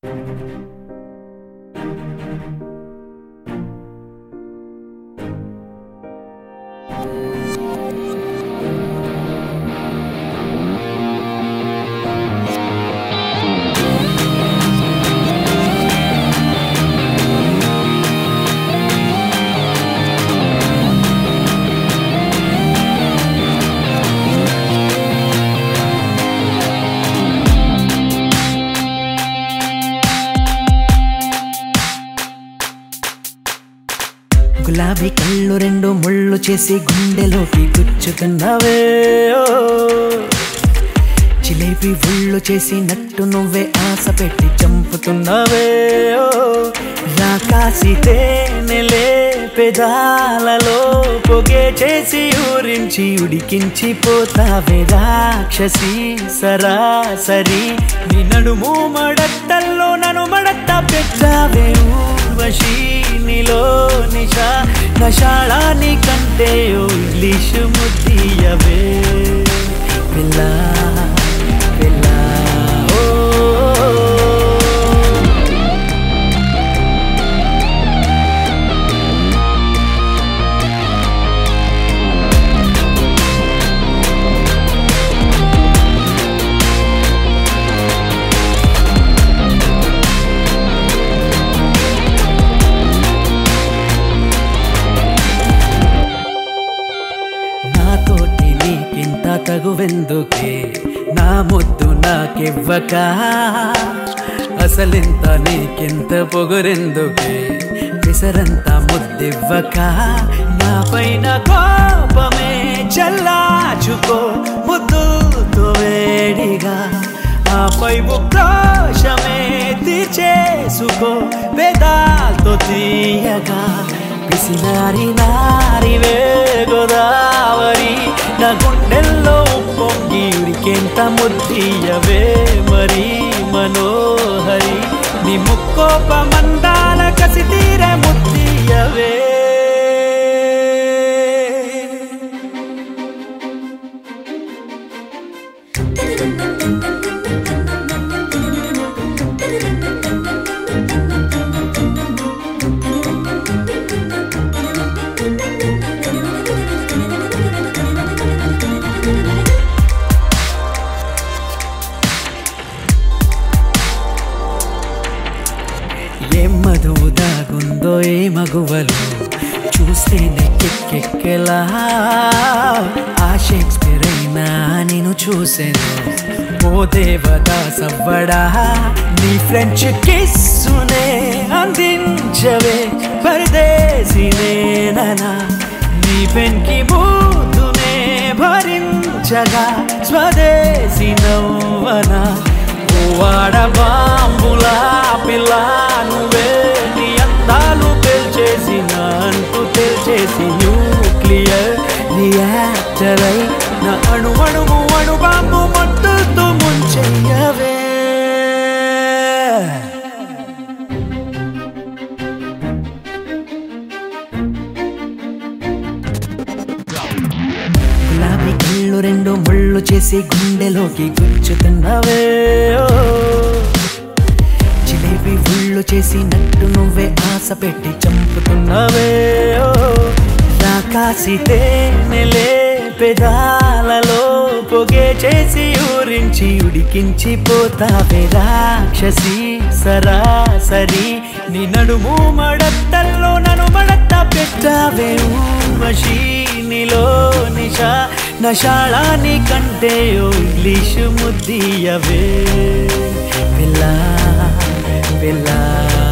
గులాబీ కళ్ళు రెండు ముళ్ళు చేసి గుండెలోకి గుచ్చుతున్నవే ఓ. జిలేబీ ఉళ్ళు చేసి నట్టు నువ్వే ఆశ పెట్టి చంపుతున్నవే ఓ. రాకాసి తేనెలే పెదాలలో పొగే చేసి ఊరించి ఉడికించి పోతావే రాక్షసి సరాసరి నీ నడుము మడట్టల్లో నన్ను మడట్ట పెట్టావే ఊర్వశి నీలో నిషా నషాళాని కంటే ఓ ఇంగ్లీషు ముద్దియవే పిల్ల పిల్ల ఓ నాతోటి నీకింత తగువెందుకే నా ముద్దు నాకివ్వక అసలింత నీకింత పొగురెందుకే విసరంత ముద్దివ్వక నా పైన కోపమే చల్లాచుకో ముద్దుతో వేడిగా ఆపై ఉక్రోషమే తీర్చేసుకో వేదాలతో తీయగా పిసినారి నారివే గోదావరి నా గుండెల్లో పొంగి ఉరికెంత ముద్దీయవే మరి మనోహరి నీ ముక్కోప మందాల కసి తీర ముద్దీయవే ఏం మధువు దాగుందో ఏ మగువలు చూస్తేనే కెక్కెక్కెలా ఆ షేక్స్పియర్ అయినా నేను చూసాను ఓ దేవతా సవ్వడా నీ ఫ్రెంచ్ కిస్సునే అందించవే పరదేశినేననా నీ పెన్కి బూతునే భరించగా స్వదేశీ నవ్వనా వాడ బాంబులా పిల్ల నువ్వే నీ అందాలు పేల్చేసిన అంటూ తెల్చేసి న్యూక్లియర్ రియాక్టర్ అయి నా అణు అణువు అణు బాంబు మట్టుతో ముంచెయ్యవే గులాబీ కళ్ళు రెండు ముళ్ళు చేసి గుండెలోకి గుచ్చుతున్నవే ఓ. జిలేబీ ఉళ్ళు చేసి నట్టు నువ్వే ఆశ పెట్టి చంపుతున్నవే ఓ. రాకాసి తేనెలే పెదాలలో పొగే చేసి ఊరించి ఉడికించి పోతావే రాక్షసి సరాసరి నీ నడుము మడట్టల్లో నన్ను మడట్ట పెట్టావే ఊర్వశి నీలో నిషా నషాళాని కంటే ఓ ఇంగ్లీషు ముద్దియవే పిల్ల పిల్ల